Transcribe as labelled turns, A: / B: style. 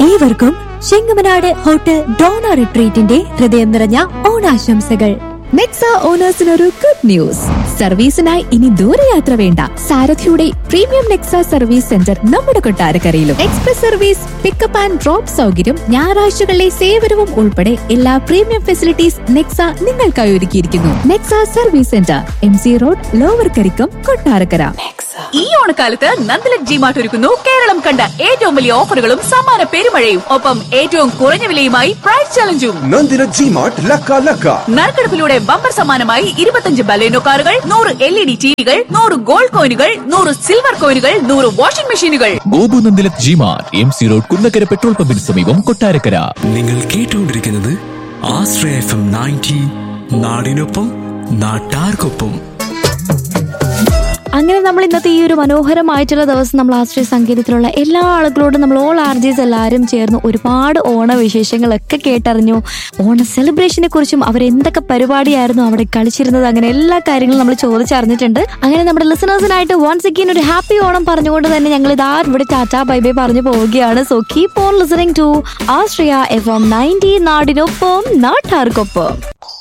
A: ഏവർക്കും Chengamanad hotel Donna റിട്രീറ്റിന്റെ ഹൃദയം നിറഞ്ഞ ഓണാശംസകൾ
B: നെക്സ ഓണേഴ്സിനൊരു ഗുഡ് ന്യൂസ് സർവീസിനായി ഇനി ദൂരയാത്ര വേണ്ട സാരഥിയുടെ പ്രീമിയം നെക്സ സർവീസ് സെന്റർ നമ്മുടെ കൊട്ടാരക്കരയിലും express service pickup and drop സൗകര്യം ഞായറാഴ്ചകളിലെ സേവനവും ഉൾപ്പെടെ എല്ലാ പ്രീമിയം ഫെസിലിറ്റീസ് നെക്സ നിങ്ങൾക്കായി ഒരുക്കിയിരിക്കുന്നു Nexa service centre M C road lower Karikkam Kottarakkara
C: ഈ ഓണക്കാലത്ത് നന്ദലക് ജി മാർട്ട് ഒരുക്കുന്നു കേരളം കണ്ട ഏറ്റവും വലിയ ഓഫറുകളും സമ്മാന പെരുമഴയും ഒപ്പം ഏറ്റവും കുറഞ്ഞ വിലയുമായി പ്രൈസ് ചലഞ്ചും
D: നന്ദിന ജി മാർട്ട് ലക്ക ലക്ക
C: നറുക്കെടുപ്പിലൂടെ ബമ്പർ സമ്മാനമായി ഇരുപത്തഞ്ച് ബലേനോ കാറുകൾ നൂറ് എൽ ഇ ഡി ടിവികൾ നൂറ് ഗോൾഡ് കോയിനുകൾ നൂറ് സിൽവർ കോയിനുകൾ നൂറ് വാഷിംഗ് മെഷീനുകൾ
E: ഗോപു നന്ദിലക് G mart M C road Kunnakkara petrol പമ്പിന് സമീപം കൊട്ടാരക്കര
F: നിങ്ങൾ കേട്ടുകൊണ്ടിരിക്കുന്നത് ആശ്രയ എഫ് എം നയൻറ്റി നാടിനൊപ്പം നാട്ടാർക്കൊപ്പം
G: അങ്ങനെ നമ്മൾ ഇന്നത്തെ ഈ ഒരു മനോഹരമായിട്ടുള്ള ദിവസം നമ്മൾ ആശ്രയ സംഗീതത്തിലുള്ള എല്ലാ ആളുകളോടും നമ്മൾ ഓൾ ആർ ജിസ് എല്ലാവരും ചേർന്ന് ഒരുപാട് ഓണവിശേഷങ്ങളൊക്കെ കേട്ടറിഞ്ഞു ഓണ സെലിബ്രേഷനെ കുറിച്ചും അവർ എന്തൊക്കെ പരിപാടിയായിരുന്നു അവിടെ കളിച്ചിരുന്നത് അങ്ങനെ എല്ലാ കാര്യങ്ങളും നമ്മൾ ചോദിച്ചറിഞ്ഞിട്ടുണ്ട് അങ്ങനെ നമ്മുടെ ലിസണേഴ്സിനായിട്ട് വൺസ് അഗീൻ ഒരു ഹാപ്പി ഓണം പറഞ്ഞുകൊണ്ട് തന്നെ ഞങ്ങൾ ഇതാ ഇവിടെ ടാറ്റാ ബൈ ബൈ പറഞ്ഞു പോവുകയാണ് so keep on listening to Ashraya F M ninety നാടിനൊപ്പം നാട്ടാർക്കൊപ്പം